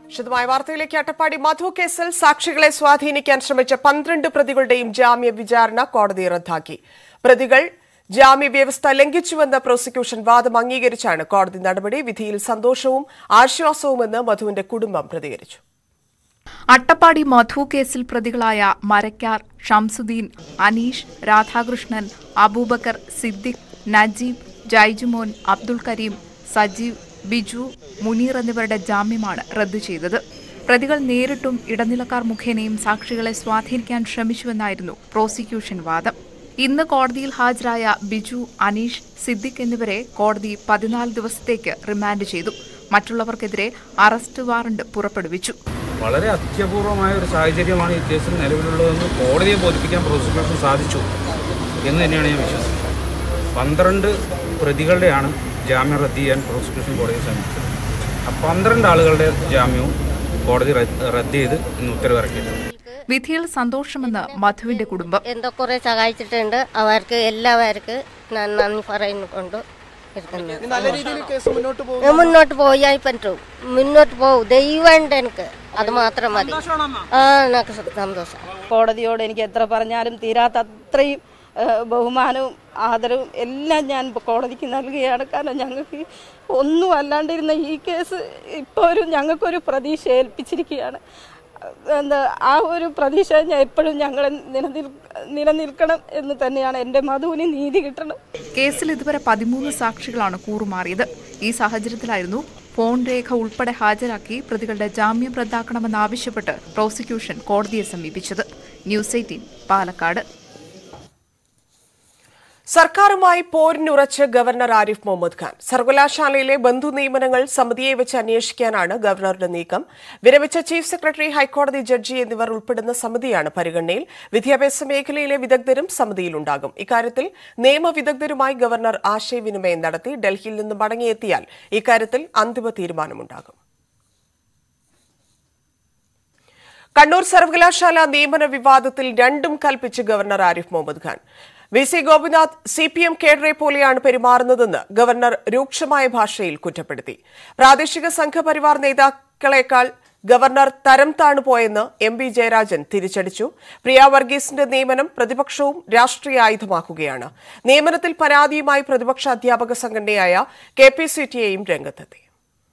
വിശദമായ വാർത്തയിലേക്ക് അട്ടപ്പാടി മധു കേസിൽ സാക്ഷികളെ സ്വാധീനിക്കാൻ ശ്രമിച്ച പന്ത്രണ്ട് പ്രതികളുടെയും ജാമ്യ വിചാരണ കോടതി റദ്ദാക്കി പ്രതികൾ ജാമ്യ വ്യവസ്ഥ ലംഘിച്ചുവെന്ന പ്രോസിക്യൂഷൻ വാദം അംഗീകരിച്ചാണ് കോടതി നടപടി വിധിയിൽ സന്തോഷവും ആശ്വാസവുമെന്ന് മധുവിന്റെ കുടുംബം പ്രതികരിച്ചു അട്ടപ്പാടി മധു കേസിൽ പ്രതികളായ മരക്കാർ ഷംസുദ്ദീൻ അനീഷ് രാധാകൃഷ്ണൻ അബൂബക്കർ സിദ്ദിഖ് നജീബ് ജൈജുമോൻ അബ്ദുൾ കരീം സജീവ് ബിജു മുനീർ എന്നിവരുടെ ജാമ്യമാണ് റദ്ദു ചെയ്തത് പ്രതികൾ നേരിട്ടും ഇടനിലക്കാർ മുഖേനയും സാക്ഷികളെ സ്വാധീനിക്കാൻ ശ്രമിച്ചുവെന്നായിരുന്നു പ്രോസിക്യൂഷൻ വാദം ഇന്ന് കോടതിയിൽ ഹാജരായ ബിജു അനീഷ് സിദ്ദിഖ് എന്നിവരെ കോടതി പതിനാല് ദിവസത്തേക്ക് റിമാൻഡ് ചെയ്തു മറ്റുള്ളവർക്കെതിരെ അറസ്റ്റ് വാറണ്ട് പുറപ്പെടുവിച്ചു വളരെ അത്യപൂർവമായ ഒരു സാഹചര്യമാണ് ഈ കേസിൽ നിലവിലുള്ളതെന്ന് കോടതിയെ ബോധിപ്പിക്കാൻ പ്രോസിക്യൂഷൻ സാധിച്ചു എന്ന് തന്നെയാണ് ഞാൻ വിശ്വസിക്കുന്നത് പന്ത്രണ്ട് പ്രതികളുടെയാണ് ജാമ്യം റദ്ദ് ചെയ്യാൻ പ്രോസിക്യൂഷൻ കോടതിയെ സമീപിച്ചത് ആ പന്ത്രണ്ട് ആളുകളുടെ ജാമ്യവും കോടതി റദ്ദ് റദ്ദ് ചെയ്ത് ഇന്ന് ഉത്തരവിറക്കിയിട്ടുണ്ട് വിധിയിൽ സന്തോഷമെന്ന് മധുവിന്റെ കുടുംബം എന്തോ കുറെ സഹായിച്ചിട്ടുണ്ട് അവർക്ക് എല്ലാവർക്കും ഞാൻ നന്ദി പറയുന്നുകൊണ്ട് ഇരിക്കുന്നത് മുന്നോട്ട് പോയാൽ പറ്റും മുന്നോട്ട് പോകും ദൈവം ഉണ്ട് എനിക്ക് അത് മാത്രം മതി ആ എനിക്ക് സന്തോഷം കോടതിയോട് എനിക്ക് എത്ര പറഞ്ഞാലും തീരാത്ത അത്രയും ഏഹ്, ബഹുമാനവും ആദരവും എല്ലാം ഞാൻ കോടതിക്ക് നൽകുകയാണ് കാരണം ഞങ്ങൾക്ക് ഒന്നും അല്ലാണ്ടിരുന്ന ഈ കേസ് ഇപ്പോൾ ഒരു ഞങ്ങൾക്കൊരു പ്രതീക്ഷ ഏൽപ്പിച്ചിരിക്കുകയാണ് എന്താ ആ ഒരു പ്രതീക്ഷ ഞാൻ എപ്പോഴും ഞങ്ങളെ നിലനിൽ നിലനിൽക്കണം എന്ന് തന്നെയാണ് എൻ്റെ മധുവിന് നീതി കിട്ടണം കേസിൽ ഇതുവരെ പതിമൂന്ന് സാക്ഷികളാണ് കൂറുമാറിയത് ഈ സാഹചര്യത്തിലായിരുന്നു ഫോൺ രേഖ ഉൾപ്പെടെ ഹാജരാക്കി പ്രതികളുടെ ജാമ്യം റദ്ദാക്കണമെന്നാവശ്യപ്പെട്ട് പ്രോസിക്യൂഷൻ കോടതിയെ സമീപിച്ചത് ന്യൂസ് എയ്റ്റീൻ പാലക്കാട് സർക്കാരുമായി പോരിനുറച്ച് ഗവർണർ ആരിഫ് മുഹമ്മദ് ഖാൻ സർവകലാശാലയിലെ ബന്ധു നിയമനങ്ങൾ സമിതിയെ വെച്ച് അന്വേഷിക്കാനാണ് ഗവർണറുടെ നീക്കം വിരമിച്ച ചീഫ് സെക്രട്ടറി ഹൈക്കോടതി ജഡ്ജി എന്നിവർ ഉൾപ്പെടുന്ന സമിതിയാണ് പരിഗണനയിൽ വിദ്യാഭ്യാസ മേഖലയിലെ വിദഗ്ധരും സമിതിയിലുണ്ടാകും ഇക്കാര്യത്തിൽ നിയമവിദഗ്ധരുമായി ഗവർണർ ആശയവിനിമയം നടത്തി ഡൽഹിയിൽ നിന്ന് മടങ്ങിയെത്തിയാൽ ഇക്കാര്യത്തിൽ അന്തിമ തീരുമാനമുണ്ടാകും കണ്ണൂർ സർവകലാശാല നിയമന വിവാദത്തിൽ രണ്ടും കൽപ്പിച്ച് governor Arif Mohammed Khan V C Gopinath C P M കേഡറെ പോലെയാണ് പെരുമാറുന്നതെന്ന് ഗവർണർ രൂക്ഷമായ ഭാഷയിൽ കുറ്റപ്പെടുത്തി പ്രാദേശിക സംഘപരിവാർ നേതാക്കളെക്കാൾ ഗവർണർ തരം താണു പോയെന്ന് എം വി ജയരാജൻ തിരിച്ചടിച്ചു പ്രിയ വർഗീസിന്റെ നിയമനം പ്രതിപക്ഷവും രാഷ്ട്രീയ ആയുധമാക്കുകയാണ് നിയമനത്തിൽ പരാതിയുമായി പ്രതിപക്ഷ അധ്യാപക സംഘടനയായ കെ പി സി ടിയെയും രംഗത്തെത്തി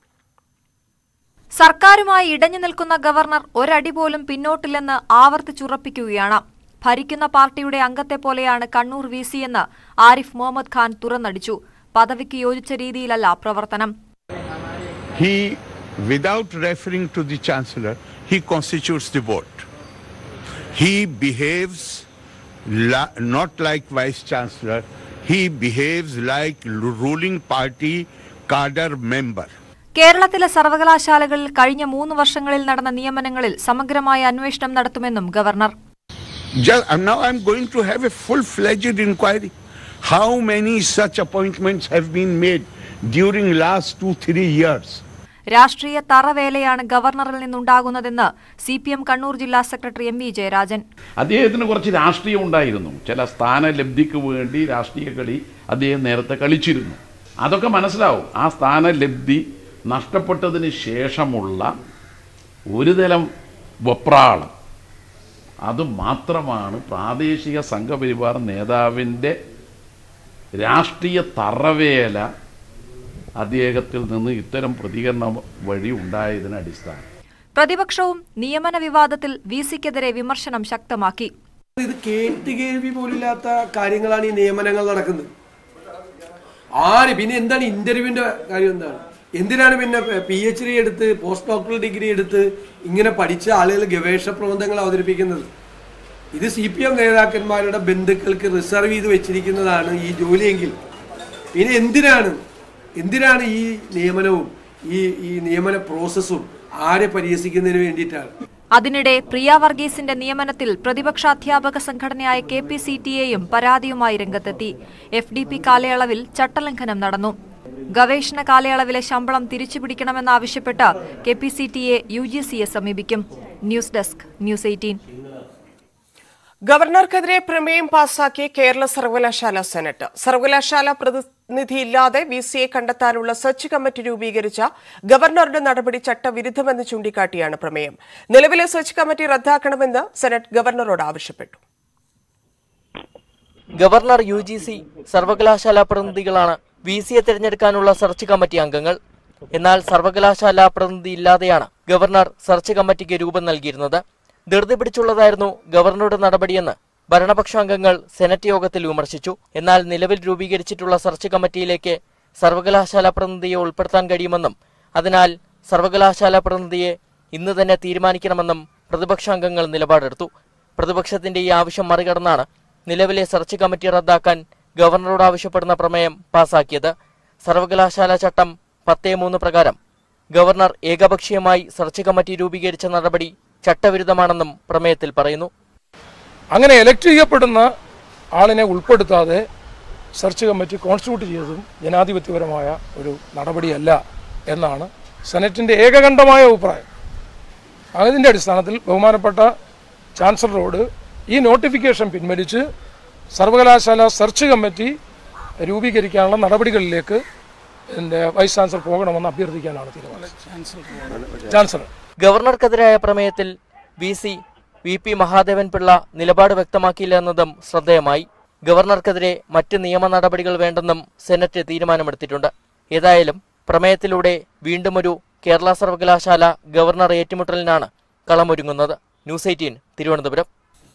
സർക്കാരുമായി ഇടഞ്ഞു നിൽക്കുന്ന ഗവർണർ ഒരടി പോലും പിന്നോട്ടില്ലെന്ന് ആവർത്തിച്ചുറപ്പിക്കുകയാണ് ഭരിക്കുന്ന പാർട്ടിയുടെ അംഗത്തെ പോലെയാണ് കണ്ണൂർ വി സി എന്ന് ആരിഫ് മുഹമ്മദ് ഖാൻ തുറന്നടിച്ചു പദവിക്ക് യോജിച്ച രീതിയിലല്ല പ്രവർത്തനം he, without referring to the chancellor, he constitutes the board. He behaves la- not like vice chancellor, he behaves like l- ruling party cadre member. കേരളത്തിലെ സർവകലാശാലകളിൽ കഴിഞ്ഞ മൂന്ന് വർഷങ്ങളിൽ നടന്ന നിയമനങ്ങളിൽ സമഗ്രമായ അന്വേഷണം നടത്തുമെന്നും governor Just, and now I'm going to have a full-fledged inquiry. How many such appointments have been made during last two, three years? രാഷ്ട്രീയ തറവേലയാണ് ഗവർണറിൽ നിന്നുണ്ടാകുന്നതെന്ന് സി പി എം കണ്ണൂർ ജില്ലാ സെക്രട്ടറി എം വി ജയരാജൻ അദ്ദേഹത്തിന് കുറച്ച് രാഷ്ട്രീയം ഉണ്ടായിരുന്നു ചില സ്ഥാനലബ്ധിക്ക് വേണ്ടി രാഷ്ട്രീയ കളി അദ്ദേഹം നേരത്തെ കളിച്ചിരുന്നു അതൊക്കെ മനസ്സിലാവും ആ സ്ഥാനലബ്ധി നഷ്ടപ്പെട്ടതിന് ശേഷമുള്ള ഒരു തരം വെപ്രാളം അത് മാത്രമാണ് പ്രാദേശിക സംഘപരിവാർ നേതാവിൻ്റെ രാഷ്ട്രീയ തറവേല അദ്ദേഹത്തിൽ നിന്ന് ഇത്തരം പ്രതികരണം വഴി ഉണ്ടായതിന് അടിസ്ഥാനം പ്രതിപക്ഷവും നിയമന വിവാദത്തിൽ വി സിക്കെതിരെ വിമർശനം ശക്തമാക്കി ഇത് കേട്ട് കേൾവി പോലില്ലാത്ത കാര്യങ്ങളാണ് ഈ നിയമനങ്ങൾ നടക്കുന്നത് ആര് പിന്നെ എന്താണ് ഇന്റർവ്യൂവിന്റെ കാര്യം എന്താണ് എന്തിനാണ് പിന്നെ പി എച്ച് ഡി എടുത്ത് പോസ്റ്റ് ഡോക്ടറൽ ഡിഗ്രി എടുത്ത് ഇങ്ങനെ പഠിച്ച ആളുകൾ ഗവേഷണ പ്രബന്ധങ്ങൾ അവതരിപ്പിക്കുന്നത് ഇത് സി പി എം നേതാക്കന്മാരുടെ ബന്ധുക്കൾക്ക് റിസർവ് ചെയ്ത് വെച്ചിരിക്കുന്നതാണ് ഈ ജോലിയെങ്കിൽ പിന്നെ എന്തിനാണ് എന്തിനാണ് ഈ നിയമനവും ഈ ഈ നിയമന പ്രോസസ്സും ആരെ പരിഹസിക്കുന്നതിന് വേണ്ടിയിട്ടാണ് അതിനിടെ പ്രിയ വർഗീസിന്റെ നിയമനത്തിൽ പ്രതിപക്ഷ അധ്യാപക സംഘടനയായ കെ പി സി ടിയെയും പരാതിയുമായി രംഗത്തെത്തി എഫ് ഡി പി കാലയളവിൽ ചട്ടലംഘനം നടന്നു ഗവേഷണ കാലയളവിലെ ശമ്പളം തിരിച്ചുപിടിക്കണമെന്നാവശ്യപ്പെട്ട് കെ പി സി ടിയെ യു ജി സിയെ സമീപിക്കും ന്യൂസ് ഡെസ്ക് ന്യൂസ് എയ്റ്റീൻ ഗവർണർക്കെതിരെ പ്രമേയം പാസാക്കി കേരള സർവകലാശാല സെനറ്റ് സർവകലാശാല പ്രതിനിധിയില്ലാതെ വി സിയെ കണ്ടെത്താനുള്ള സെർച്ച് കമ്മിറ്റി രൂപീകരിച്ച ഗവർണറുടെ നടപടി ചട്ടവിരുദ്ധമെന്ന് ചൂണ്ടിക്കാട്ടിയാണ് പ്രമേയം നിലവിലെ സെർച്ച് കമ്മിറ്റി റദ്ദാക്കണമെന്ന് സെനറ്റ് ഗവർണറോട് ആവശ്യപ്പെട്ടു ഗവർണർ യു ജി സി സർവകലാശാല പ്രതിനിധികളാണ് വി സിയെ തിരഞ്ഞെടുക്കാനുള്ള സെർച്ച് കമ്മിറ്റി അംഗങ്ങൾ എന്നാൽ സർവകലാശാല പ്രതിനിധി ഇല്ലാതെയാണ് ഗവർണർ സെർച്ച് കമ്മിറ്റിക്ക് രൂപം നൽകിയിരുന്നത് ധൃതി പിടിച്ചുള്ളതായിരുന്നു ഗവർണറുടെ നടപടിയെന്ന് ഭരണപക്ഷാംഗങ്ങൾ സെനറ്റ് യോഗത്തിൽ വിമർശിച്ചു എന്നാൽ നിലവിൽ രൂപീകരിച്ചിട്ടുള്ള സെർച്ച് കമ്മിറ്റിയിലേക്ക് സർവകലാശാല പ്രതിനിധിയെ ഉൾപ്പെടുത്താൻ കഴിയുമെന്നും അതിനാൽ സർവകലാശാല പ്രതിനിധിയെ ഇന്ന് തന്നെ തീരുമാനിക്കണമെന്നും പ്രതിപക്ഷാംഗങ്ങൾ നിലപാടെടുത്തു പ്രതിപക്ഷത്തിന്റെ ഈ ആവശ്യം മറികടന്നാണ് നിലവിലെ സെർച്ച് കമ്മിറ്റി റദ്ദാക്കാൻ ഗവർണറോട് ആവശ്യപ്പെടുന്ന പ്രമേയം പാസാക്കിയത് സർവകലാശാല ചട്ടം പത്തേ മൂന്ന് പ്രകാരം ഗവർണർ ഏകപക്ഷീയമായി സെർച്ച് കമ്മിറ്റി രൂപീകരിച്ച നടപടി ചട്ടവിരുദ്ധമാണെന്നും പ്രമേയത്തിൽ പറയുന്നു അങ്ങനെ എലക്ട് ചെയ്യപ്പെടുന്ന ആളിനെ ഉൾപ്പെടുത്താതെ സെർച്ച് കമ്മിറ്റി കോൺസ്റ്റിറ്റ്യൂട്ട് ചെയ്തതും ജനാധിപത്യപരമായ ഒരു നടപടിയല്ല എന്നാണ് സെനറ്റിൻ്റെ ഏകകണ്ഠമായ അഭിപ്രായം അതിൻ്റെ അടിസ്ഥാനത്തിൽ ബഹുമാനപ്പെട്ട ചാൻസലറോട് ഈ നോട്ടിഫിക്കേഷൻ പിൻവലിച്ച് സർവകലാശാല സെർച്ച് കമ്മിറ്റി രൂപീകരിക്കാനുള്ള നടപടികളിലേക്ക് എൻ്റെ വൈസ് ചാൻസലർ പോകണമെന്ന് അഭ്യർത്ഥിക്കാനാണ് തീരുമാനം ചാൻസലർ ഗവർണർക്കെതിരായ പ്രമേയത്തിൽ V C V P Mahadevan Pillai നിലപാട് വ്യക്തമാക്കിയില്ല എന്നതും ശ്രദ്ധേയമായി ഗവർണർക്കെതിരെ മറ്റ് നിയമ നടപടികൾ വേണ്ടെന്നും സെനറ്റ് തീരുമാനമെടുത്തിട്ടുണ്ട് ഏതായാലും പ്രമേയത്തിലൂടെ വീണ്ടുമൊരു കേരള സർവകലാശാല ഗവർണർ ഏറ്റുമുട്ടലിനാണ് കളമൊരുങ്ങുന്നത് ന്യൂസ് എയ്റ്റീൻ തിരുവനന്തപുരം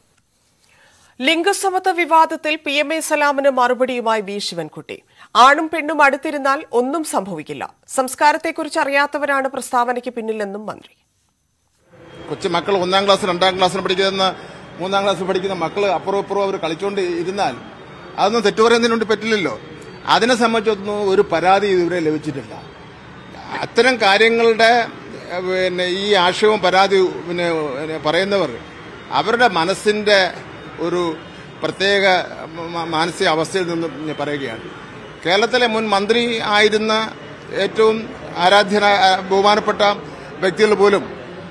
ലിംഗസമത്വ വിവാദത്തിൽ പി എം എ സലാമിന് മറുപടിയുമായി വി ശിവൻകുട്ടി ആണും പെണ്ണും അടുത്തിരുന്നാൽ ഒന്നും സംഭവിക്കില്ല സംസ്കാരത്തെക്കുറിച്ച് അറിയാത്തവരാണ് പ്രസ്താവനയ്ക്ക് പിന്നിലെന്നും മന്ത്രി കൊച്ചു മക്കൾ ഒന്നാം ക്ലാസ് രണ്ടാം ക്ലാസ്സിൽ പഠിക്കുന്ന മൂന്നാം ക്ലാസ്സിൽ പഠിക്കുന്ന മക്കൾ അപ്പുറം ഇപ്പുറം അവർ കളിച്ചുകൊണ്ട് ഇരുന്നാൽ അതൊന്നും തെറ്റു പറയുന്നതിനുണ്ട് പറ്റില്ലല്ലോ അതിനെ സംബന്ധിച്ചൊന്നും ഒരു പരാതി ഇതുവരെ ലഭിച്ചിട്ടില്ല അത്തരം കാര്യങ്ങളുടെ ഏഹ്, പിന്നെ ഈ ആശയവും പരാതി പിന്നെ പിന്നെ പറയുന്നവർ അവരുടെ മനസ്സിന്റെ ഒരു പ്രത്യേക മ- മാനസിക അവസ്ഥയിൽ നിന്ന് ഞാൻ പറയുകയാണ് കേരളത്തിലെ മുൻ മന്ത്രി ആയിരുന്ന ഏറ്റവും ആരാധ്യനായ ബഹുമാനപ്പെട്ട വ്യക്തികൾ പോലും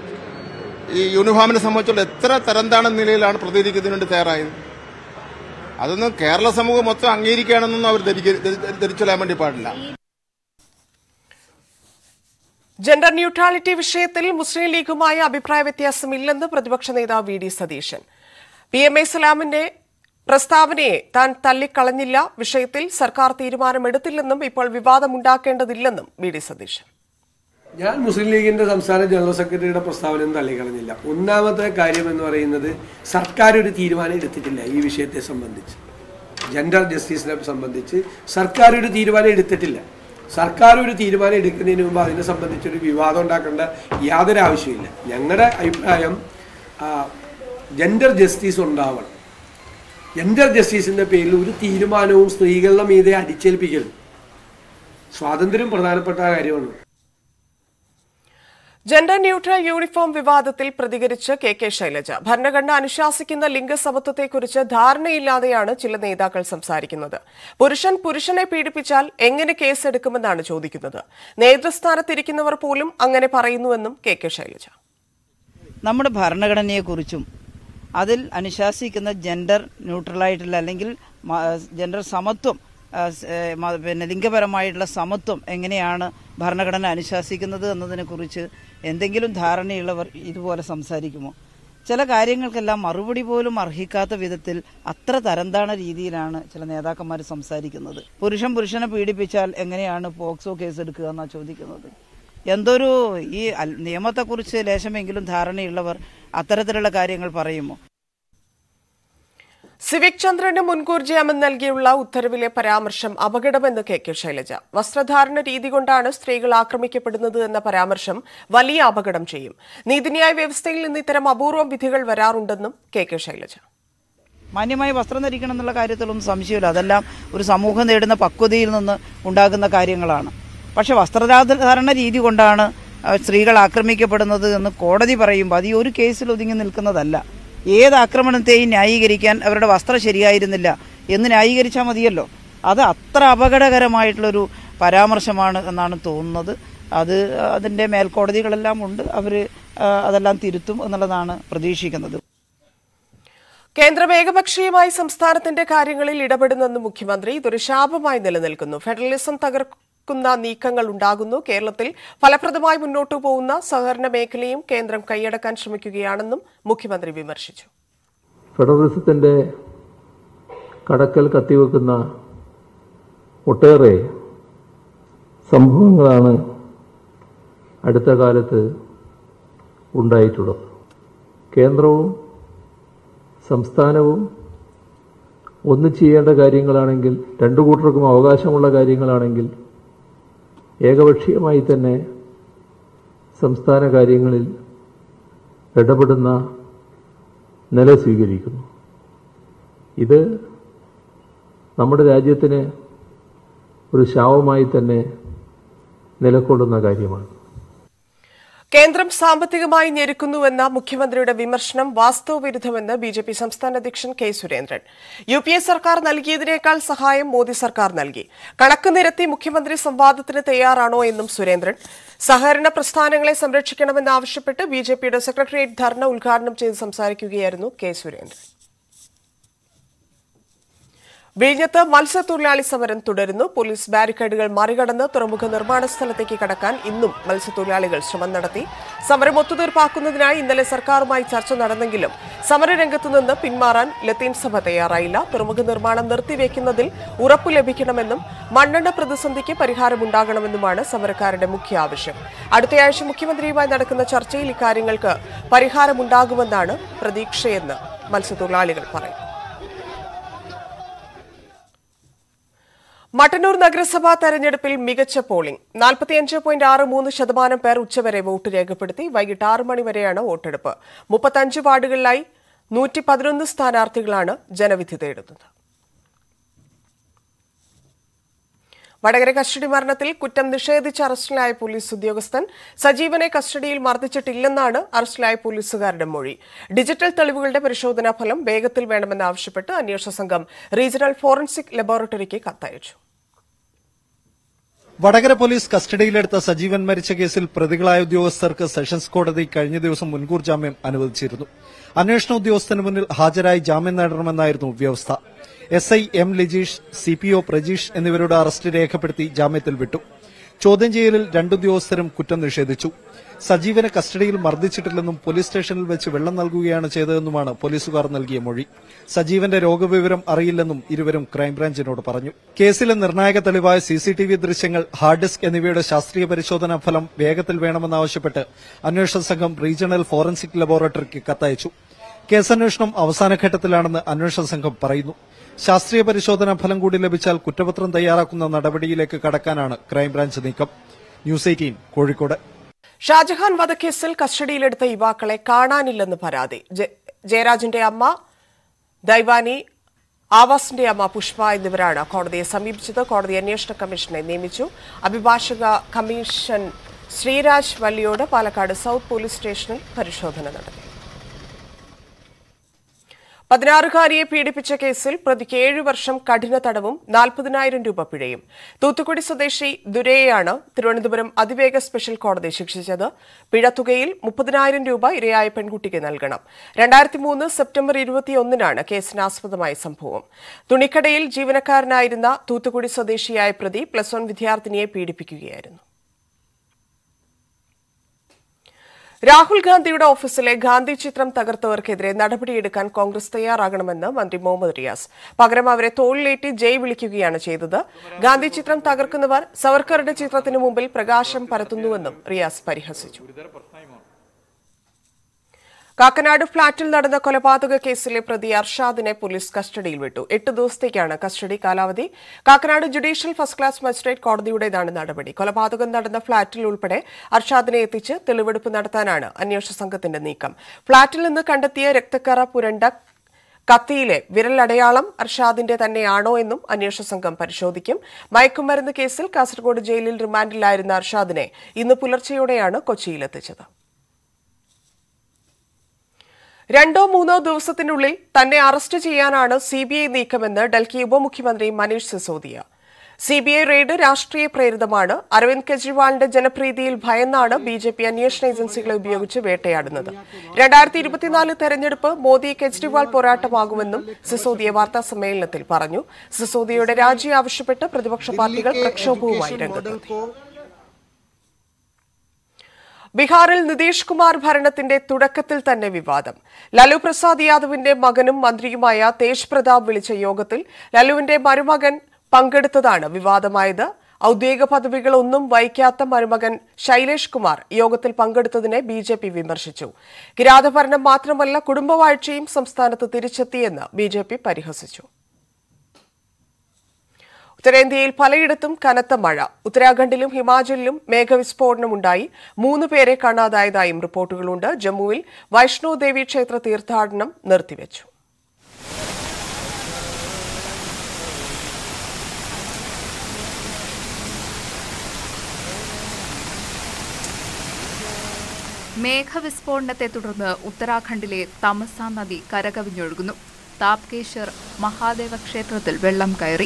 ഈ യൂണിഫോമിനെ സംബന്ധിച്ചുള്ള എത്ര തരംതാണ നിലയിലാണ് പ്രതികരിക്കുന്നതിന് വേണ്ടി തയ്യാറായത് അതൊന്നും കേരള സമൂഹം മൊത്തം അംഗീകരിക്കുകയാണെന്നൊന്നും അവർ ധരിക്ക- ധരി- ധരിച്ചൊല്ലാൻ വേണ്ടി പാടില്ല ജെൻഡർ ന്യൂട്രാലിറ്റി വിഷയത്തിൽ മുസ്ലിം ലീഗുമായി അഭിപ്രായ വ്യത്യാസമില്ലെന്ന് പ്രതിപക്ഷ നേതാവ് V D Satheesan P M A സലാമിന്റെ പ്രസ്താവനയെ താൻ തള്ളിക്കളഞ്ഞില്ല വിഷയത്തിൽ സർക്കാർ തീരുമാനമെടുത്തില്ലെന്നും ഇപ്പോൾ വിവാദമുണ്ടാക്കേണ്ടതില്ലെന്നും വി ഡി സതീശൻ ഞാൻ മുസ്ലിം ലീഗിന്റെ സംസ്ഥാന ജനറൽ സെക്രട്ടറിയുടെ പ്രസ്താവനയൊന്നും തള്ളിക്കളഞ്ഞില്ല ഒന്നാമത്തെ കാര്യം എന്ന് പറയുന്നത് സർക്കാർ ഒരു തീരുമാനം എടുത്തിട്ടില്ല ഈ വിഷയത്തെ സംബന്ധിച്ച് ജെൻഡർ ജസ്റ്റിസിനെ സംബന്ധിച്ച് സർക്കാർ ഒരു തീരുമാനം എടുത്തിട്ടില്ല സർക്കാർ ഒരു തീരുമാനം എടുക്കുന്നതിന് മുമ്പ് അതിനെ സംബന്ധിച്ചൊരു വിവാദം ഉണ്ടാക്കേണ്ട യാതൊരു ആവശ്യമില്ല ഞങ്ങളുടെ അഭിപ്രായം ജെൻഡർ ജസ്റ്റിസ് ഉണ്ടാവണം ജെൻഡർ ജസ്റ്റിസിന്റെ പേരിൽ ഒരു തീരുമാനവും സ്ത്രീകളുടെ മീതെ അടിച്ചേൽപ്പിക്കരുത് സ്വാതന്ത്ര്യം പ്രധാനപ്പെട്ട കാര്യമാണ് ജെൻഡർ ന്യൂട്രൽ യൂണിഫോം വിവാദത്തിൽ പ്രതികരിച്ച് കെ കെ ശൈലജ ഭരണഘടന അനുശാസിക്കുന്ന ലിംഗസമത്വത്തെക്കുറിച്ച് ധാരണയില്ലാതെയാണ് ചില നേതാക്കൾ സംസാരിക്കുന്നത് പുരുഷൻ പുരുഷനെ പീഡിപ്പിച്ചാൽ എങ്ങനെ കേസെടുക്കുമെന്നാണ് ചോദിക്കുന്നത് നേതൃസ്ഥാനത്തിരിക്കുന്നവർ പോലും അങ്ങനെ പറയുന്നുവെന്നും കെ കെ ശൈലജ നമ്മുടെ ഭരണഘടനയെക്കുറിച്ചും അതിൽ അനുശാസിക്കുന്ന ജെൻഡർ ന്യൂട്രലായിട്ടുള്ള അല്ലെങ്കിൽ മ- ജെൻഡർ സമത്വം ആ, സ്, ഏ, മ- പിന്നെ ലിംഗപരമായിട്ടുള്ള സമത്വം എങ്ങനെയാണ് ഭരണഘടന അനുശാസിക്കുന്നത് എന്നതിനെക്കുറിച്ച് എന്തെങ്കിലും ധാരണയുള്ളവർ ഇതുപോലെ സംസാരിക്കുമോ ചില കാര്യങ്ങൾക്കെല്ലാം മറുപടി പോലും അർഹിക്കാത്ത വിധത്തിൽ അത്ര തരംതാണ രീതിയിലാണ് ചില നേതാക്കന്മാർ സംസാരിക്കുന്നത് പുരുഷൻ പുരുഷനെ പീഡിപ്പിച്ചാൽ എങ്ങനെയാണ് പോക്സോ കേസ് എടുക്കുക എന്നാണ് ചോദിക്കുന്നത് എന്തൊരു ഈ അൽ- നിയമത്തെക്കുറിച്ച് ലേശമെങ്കിലും ധാരണയുള്ളവർ അത്തരത്തിലുള്ള കാര്യങ്ങൾ പറയുമോ സിവിക് ചന്ദ്രന് മുൻകൂർ ജാമ്യം നൽകിയുള്ള ഉത്തരവിലെ പരാമർശം അപകടമെന്ന് കെ കെ ശൈലജ വസ്ത്രധാരണ രീതി കൊണ്ടാണ് സ്ത്രീകൾ ആക്രമിക്കപ്പെടുന്നത് എന്ന പരാമർശം വലിയ അപകടം ചെയ്യും നീതിന്യായ വ്യവസ്ഥയിൽ നിന്ന് ഇത്തരം അപൂർവം വിധികൾ വരാറുണ്ടെന്നും കെ കെ ശൈലജ മാന്യമായി വസ്ത്രം ധരിക്കണം എന്നുള്ള കാര്യത്തിലൊന്നും സംശയമില്ല അതെല്ലാം ഒരു സമൂഹം നേടുന്ന പക്വതയിൽ നിന്ന് ഉണ്ടാകുന്ന കാര്യങ്ങളാണ് പക്ഷെ വസ്ത്രധാരണ രീതി കൊണ്ടാണ് ആ, സ്ത്രീകൾ ആക്രമിക്കപ്പെടുന്നത് എന്ന് കോടതി പറയുമ്പോൾ അത് ഈ ഒരു കേസിൽ ഒതുങ്ങി നിൽക്കുന്നതല്ല ഏത് ആക്രമണത്തെയും ന്യായീകരിക്കാൻ അവരുടെ വസ്ത്രം ശരിയായിരുന്നില്ല എന്ന് ന്യായീകരിച്ചാൽ മതിയല്ലോ അത് അത്ര അപകടകരമായിട്ടുള്ളൊരു പരാമർശമാണ് എന്നാണ് തോന്നുന്നത് അത് അതിൻ്റെ മേൽക്കോടതികളെല്ലാം ഉണ്ട് അവർ അതെല്ലാം തിരുത്തും എന്നുള്ളതാണ് പ്രതീക്ഷിക്കുന്നത് കേന്ദ്രം ഏകപക്ഷീയമായി സംസ്ഥാനത്തിന്റെ കാര്യങ്ങളിൽ ഇടപെടുന്നെന്ന് മുഖ്യമന്ത്രി ഇതൊരു ശാപമായി നിലനിൽക്കുന്നു ഫെഡറലിസം തകർക്കുന്ന നീക്കങ്ങൾ ഉണ്ടാകുന്നു കേരളത്തിൽ ഫലപ്രദമായി മുന്നോട്ടു പോകുന്ന സഹകരണ മേഖലയും കേന്ദ്രം കൈയടക്കാൻ ശ്രമിക്കുകയാണെന്നും മുഖ്യമന്ത്രി വിമർശിച്ചു ഫെഡറലിസത്തിൻ്റെ കടക്കൽ കത്തിവെക്കുന്ന ഒട്ടേറെ സംഭവങ്ങളാണ് അടുത്ത കാലത്ത് ഉണ്ടായിട്ടുള്ളത് കേന്ദ്രവും സംസ്ഥാനവും ഒന്ന് ചെയ്യേണ്ട കാര്യങ്ങളാണെങ്കിൽ രണ്ടു കൂട്ടർക്കും അവകാശമുള്ള കാര്യങ്ങളാണെങ്കിൽ ഏകപക്ഷീയമായി തന്നെ സംസ്ഥാന കാര്യങ്ങളിൽ ഇടപെടുന്ന നില സ്വീകരിക്കുന്നു ഇത് നമ്മുടെ രാജ്യത്തിന് ഒരു ശാപമായി തന്നെ നിലകൊള്ളുന്ന കാര്യമാണ് കേന്ദ്രം സാമ്പത്തികമായി ഞെരുക്കുന്നുവെന്ന മുഖ്യമന്ത്രിയുടെ വിമർശനം വാസ്തവവിരുദ്ധമെന്ന് ബി ജെ പി സംസ്ഥാന അധ്യക്ഷൻ K Surendran U P A സർക്കാർ നൽകിയതിനേക്കാൾ സഹായം മോദി സർക്കാർ നൽകി കണക്ക് നിരത്തി മുഖ്യമന്ത്രി സംവാദത്തിന് തയ്യാറാണോ എന്നും സുരേന്ദ്രൻ സഹകരണ പ്രസ്ഥാനങ്ങളെ സംരക്ഷിക്കണമെന്നാവശ്യപ്പെട്ട് ബി ജെ പിയുടെ സെക്രട്ടേറിയറ്റ് ധർണ ഉദ്ഘാടനം ചെയ്ത് സംസാരിക്കുകയായിരുന്നു കെ സുരേന്ദ്രൻ വിഴിഞ്ഞത്ത് മത്സ്യത്തൊഴിലാളി സമരം തുടരുന്നു പോലീസ് ബാരിക്കേഡുകൾ മറികടന്ന് തുറമുഖ നിർമ്മാണ സ്ഥലത്തേക്ക് കടക്കാൻ ഇന്നും മത്സ്യത്തൊഴിലാളികൾ ശ്രമം നടത്തി സമരം ഒത്തുതീർപ്പാക്കുന്നതിനായി ഇന്നലെ സർക്കാരുമായി ചർച്ച നടന്നെങ്കിലും സമരരംഗത്തു നിന്ന് പിന്മാറാൻ ലത്തീൻ സഭ തയ്യാറായില്ല തുറമുഖ നിർമ്മാണം നിർത്തിവെക്കുന്നതിൽ ഉറപ്പു ലഭിക്കണമെന്നും മണ്ണെണ്ണ പ്രതിസന്ധിക്ക് പരിഹാരമുണ്ടാകണമെന്നുമാണ് സമരക്കാരുടെ മുഖ്യ ആവശ്യം അടുത്തയാഴ്ച മുഖ്യമന്ത്രിയുമായി നടക്കുന്ന ചർച്ചയിൽ ഇക്കാര്യങ്ങൾക്ക് പരിഹാരമുണ്ടാകുമെന്നാണ് പ്രതീക്ഷയെന്ന് മത്സ്യത്തൊഴിലാളികൾ പറയുന്നു മട്ടന്നൂർ നഗരസഭാ തെരഞ്ഞെടുപ്പിൽ മികച്ച പോളിംഗ് നാൽപ്പത്തിയഞ്ച് പോയിന്റ് ആറ് മൂന്ന് ശതമാനം പേർ ഉച്ചവരെ വോട്ട് രേഖപ്പെടുത്തി വൈകിട്ട് ആറ് മണി വരെയാണ് വോട്ടെടുപ്പ് മുപ്പത്തഞ്ച് വാർഡുകളിലായി നൂറ്റി പതിനൊന്ന് സ്ഥാനാർത്ഥികളാണ് ജനവിധി തേടുന്നത് വടകര കസ്റ്റഡി മരണത്തിൽ കുറ്റം നിഷേധിച്ച് അറസ്റ്റിലായ പോലീസ് ഉദ്യോഗസ്ഥൻ സജീവനെ കസ്റ്റഡിയിൽ മർദ്ദിച്ചിട്ടില്ലെന്നാണ് അറസ്റ്റിലായ പോലീസുകാരുടെ മൊഴി ഡിജിറ്റൽ തെളിവുകളുടെ പരിശോധനാ ഫലം വേഗത്തിൽ വേണമെന്നാവശ്യപ്പെട്ട് അന്വേഷണ സംഘം റീജിയണൽ ഫോറൻസിക് ലബോറട്ടറിക്ക് കത്തയച്ചു വടകര പോലീസ് കസ്റ്റഡിയിലെടുത്ത സജീവൻ മരിച്ച കേസിൽ പ്രതികളായ ഉദ്യോഗസ്ഥർക്ക് സെഷൻസ് കോടതി കഴിഞ്ഞ ദിവസം മുൻകൂർ ജാമ്യം അനുവദിച്ചിരുന്നു അന്വേഷണ ഉദ്യോഗസ്ഥന് മുന്നിൽ ഹാജരായി ജാമ്യം നേടണമെന്നായിരുന്നു വ്യവസ്ഥ S I M Lijeesh C P O Prajeesh എന്നിവരുടെ അറസ്റ്റ് രേഖപ്പെടുത്തി ജാമ്യത്തിൽ വിട്ടു ചോദ്യം ചെയ്യലിൽ രണ്ടുദ്യോഗസ്ഥരും കുറ്റം നിഷേധിച്ചു സജീവനെ കസ്റ്റഡിയിൽ മർദ്ദിച്ചിട്ടില്ലെന്നും പോലീസ് സ്റ്റേഷനിൽ വെച്ച് വെള്ളം നൽകുകയാണ് ചെയ്തതെന്നുമാണ് പോലീസുകാർ നൽകിയ മൊഴി സജീവന്റെ രോഗവിവരം അറിയില്ലെന്നും ഇരുവരും ക്രൈംബ്രാഞ്ചിനോട് പറഞ്ഞു കേസിലെ നിർണായക തെളിവായ സിസിടിവി ദൃശ്യങ്ങൾ ഹാർഡ് ഡിസ്ക് എന്നിവയുടെ ശാസ്ത്രീയ പരിശോധനാ ഫലം വേഗത്തിൽ വേണമെന്നാവശ്യപ്പെട്ട് അന്വേഷണ സംഘം റീജിയണൽ ഫോറൻസിക് ലബോറട്ടറിക്ക് കത്തയച്ചു കേസന്വേഷണം അവസാനഘട്ടത്തിലാണെന്ന് അന്വേഷണ സംഘം പറയുന്നു ശാസ്ത്രീയ പരിശോധനാ ഫലം കൂടി ലഭിച്ചാൽ കുറ്റപത്രം തയ്യാറാക്കുന്ന നടപടിയിലേക്ക് കടക്കാനാണ് ക്രൈംബ്രാഞ്ച് നീക്കം ന്യൂസ് എയ്റ്റീൻ കോഴിക്കോട് ഷാജഹാൻ വധക്കേസിൽ കസ്റ്റഡിയിലെടുത്ത യുവാക്കളെ കാണാനില്ലെന്ന് പരാതി ജെ- ജയരാജിന്റെ അമ്മ ദൈവാനി ആവാസിന്റെ അമ്മ പുഷ്പ എന്നിവരാണ് കോടതിയെ സമീപിച്ചത് കോടതി അന്വേഷണ കമ്മീഷനെ നിയമിച്ചു അഭിഭാഷക commission Sreeraj Valliyode Palakkad south police സ്റ്റേഷനിൽ പരിശോധന നടത്തി പതിനാറുകാരിയെ പീഡിപ്പിച്ച കേസിൽ പ്രതിക്ക് ഏഴ് വർഷം കഠിന തടവും നാൽപ്പതിനായിരം രൂപ പിഴയും തൂത്തുക്കുടി സ്വദേശി ദുരയെയാണ് തിരുവനന്തപുരം അതിവേഗ സ്പെഷ്യൽ കോടതി ശിക്ഷിച്ചത് പിഴത്തുകയിൽ മുപ്പതിനായിരം രൂപ ഇരയായ പെൺകുട്ടിക്ക് നൽകണം രണ്ടായിരത്തി മൂന്ന് സെപ്റ്റംബർ ഇരുപത്തിയൊന്നിനാണ് കേസിനാസ്പദമായ സംഭവം തുണിക്കടയിൽ ജീവനക്കാരനായിരുന്ന തൂത്തുക്കുടി സ്വദേശിയായ പ്രതി പ്ലസ് വൺ വിദ്യാർത്ഥിനിയെ പീഡിപ്പിക്കുകയായിരുന്നു രാഹുൽ ഗാന്ധിയുടെ ഓഫീസിലെ ഗാന്ധി ചിത്രം തകർത്തവർക്കെതിരെ നടപടിയെടുക്കാൻ കോൺഗ്രസ് തയ്യാറാകണമെന്ന് മന്ത്രി മുഹമ്മദ് റിയാസ് പകരം അവരെ തോളിലേറ്റി ജയ് വിളിക്കുകയാണ് ചെയ്തത് ഗാന്ധി ചിത്രം തകർക്കുന്നവർ സവർക്കറുടെ ചിത്രത്തിനു മുമ്പിൽ പ്രകാശം പരത്തുന്നുവെന്നും റിയാസ് പരിഹസിച്ചു കാക്കനാട് ഫ്ളാറ്റിൽ നടന്ന കൊലപാതക കേസിലെ പ്രതി അർഷാദിനെ പോലീസ് കസ്റ്റഡിയിൽ വിട്ടു എട്ട് ദിവസത്തേക്കാണ് കസ്റ്റഡി കാലാവധി Kakkanad judicial first class magistrate കോടതിയുടേതാണ് നടപടി കൊലപാതകം നടന്ന ഫ്ളാറ്റിൽ ഉൾപ്പെടെ അർഷാദിനെ എത്തിച്ച് തെളിവെടുപ്പ് നടത്താനാണ് അന്വേഷണ സംഘത്തിന്റെ നീക്കം ഫ്ളാറ്റിൽ നിന്ന് കണ്ടെത്തിയ രക്തക്കറ പുരണ്ട കത്തിയിലെ വിരലടയാളം അർഷാദിന്റെ തന്നെയാണോ എന്നും അന്വേഷണ സംഘം പരിശോധിക്കും മയക്കുമരുന്ന് കേസിൽ കാസർഗോഡ് ജയിലിൽ റിമാൻഡിലായിരുന്ന അർഷാദിനെ ഇന്ന് പുലർച്ചെയോടെയാണ് കൊച്ചിയിലെത്തിച്ചത് രണ്ടോ മൂന്നോ ദിവസത്തിനുള്ളിൽ തന്നെ അറസ്റ്റ് ചെയ്യാനാണ് സി ബി ഐ നീക്കമെന്ന് ഡൽഹി ഉപമുഖ്യമന്ത്രി Manish Sisodia C B I raid രാഷ്ട്രീയ പ്രേരിതമാണ് അരവിന്ദ് കെജ്രിവാളിന്റെ ജനപ്രീതിയിൽ ഭയന്നാണ് ബി ജെ പി അന്വേഷണ ഏജൻസികളെ ഉപയോഗിച്ച് വേട്ടയാടുന്നത് രണ്ടായിരത്തി ഇരുപത്തിനാല് തെരഞ്ഞെടുപ്പ് മോദി കെജ്രിവാൾ പോരാട്ടമാകുമെന്നും സിസോദിയ വാർത്താ സമ്മേളനത്തിൽ പറഞ്ഞു സിസോദിയയുടെ രാജി ആവശ്യപ്പെട്ട് പ്രതിപക്ഷ പാർട്ടികൾ പ്രക്ഷോഭവുമായി രംഗത്തെത്തി ബീഹാറിൽ നിതീഷ് കുമാർ ഭരണത്തിന്റെ തുടക്കത്തിൽ തന്നെ വിവാദം ലാലു പ്രസാദ് യാദവിന്റെ മകനും മന്ത്രിയുമായ തേജ് പ്രതാപ് വിളിച്ച യോഗത്തിൽ ലാലുവിന്റെ മരുമകൻ പങ്കെടുത്തതാണ് വിവാദമായത് ഔദ്യോഗിക പദവികളൊന്നും വഹിക്കാത്ത മരുമകൻ ശൈലേഷ് കുമാർ യോഗത്തിൽ പങ്കെടുത്തതിനെ ബി ജെ പി വിമർശിച്ചു കിരാതഭരണം മാത്രമല്ല കുടുംബവാഴ്ചയും സംസ്ഥാനത്ത് തിരിച്ചെത്തിയെന്ന് ബി ജെ പി പരിഹസിച്ചു ഉത്തരേന്ത്യയിൽ പലയിടത്തും കനത്ത മഴ ഉത്തരാഖണ്ഡിലും ഹിമാചലിലും മേഘവിസ്ഫോടനമുണ്ടായി മൂന്ന് പേരെ കാണാതായതായും റിപ്പോർട്ടുകളുണ്ട് ജമ്മുവിൽ വൈഷ്ണോ ദേവി ക്ഷേത്ര തീർത്ഥാടനം നിർത്തിവച്ചു മേഘവിസ്ഫോടനത്തെ തുടർന്ന് ഉത്തരാഖണ്ഡിലെ തമസ നദി കരകവിഞ്ഞൊഴുകുന്നു താപ്കേശ്വർ മഹാദേവ ക്ഷേത്രത്തിൽ വെള്ളം കയറി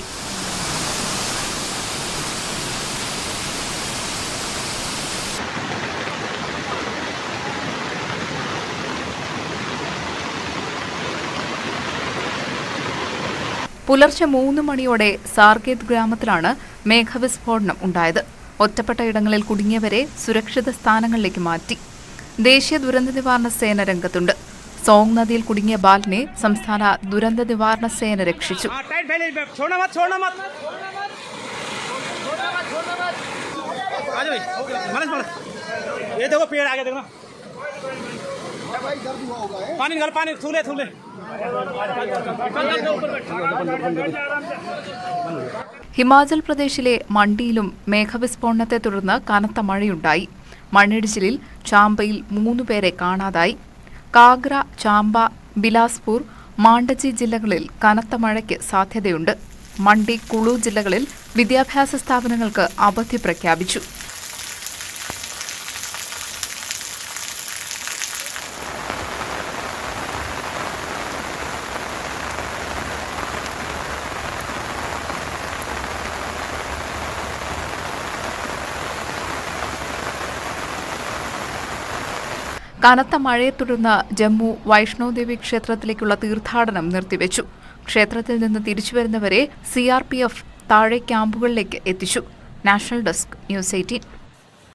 പുലർച്ചെ മൂന്ന് മണിയോടെ സാർഗേത് ഗ്രാമത്തിലാണ് മേഘവിസ്ഫോടനം ഉണ്ടായത് ഒറ്റപ്പെട്ട ഇടങ്ങളിൽ കുടുങ്ങിയവരെ സുരക്ഷിത സ്ഥാനങ്ങളിലേക്ക് മാറ്റി ദേശീയ ദുരന്ത നിവാരണ സേന രംഗത്തുണ്ട് സോങ് നദിയിൽ കുടുങ്ങിയ ബാലിനെ സംസ്ഥാന ദുരന്ത നിവാരണ സേന രക്ഷിച്ചു टाइट पहले छोड़ना मत छोड़ना मत आ जाओ भाई मालिश मालिश ये देखो पेड़ आगे देखो ना पानी निकाल पानी थूले थूले ഹിമാചൽ പ്രദേശിലെ മണ്ടിയിലും മേഘവിസ്ഫോടനത്തെ തുടർന്ന് കനത്ത മഴയുണ്ടായി മണ്ണിടിച്ചിലിൽ ചാമ്പയിൽ മൂന്നുപേരെ കാണാതായി കാഗ്ര ചാമ്പ ബിലാസ്പൂർ മാണ്ടജി ജില്ലകളിൽ കനത്ത മഴയ്ക്ക് സാധ്യതയുണ്ട് മണ്ടി കുളു ജില്ലകളിൽ വിദ്യാഭ്യാസ സ്ഥാപനങ്ങൾക്ക് അവധി പ്രഖ്യാപിച്ചു കനത്ത മഴയെ തുടർന്ന് ജമ്മു വൈഷ്ണോദേവി ക്ഷേത്രത്തിലേക്കുള്ള തീർത്ഥാടനം നിർത്തിവെച്ചു ക്ഷേത്രത്തിൽ നിന്ന് തിരിച്ചുവരുന്നവരെ സി ആർ പി എഫ് താഴെ ക്യാമ്പുകളിലേക്ക് എത്തിച്ചു നാഷണൽ ഡെസ്ക് ന്യൂസ് എയ്റ്റീൻ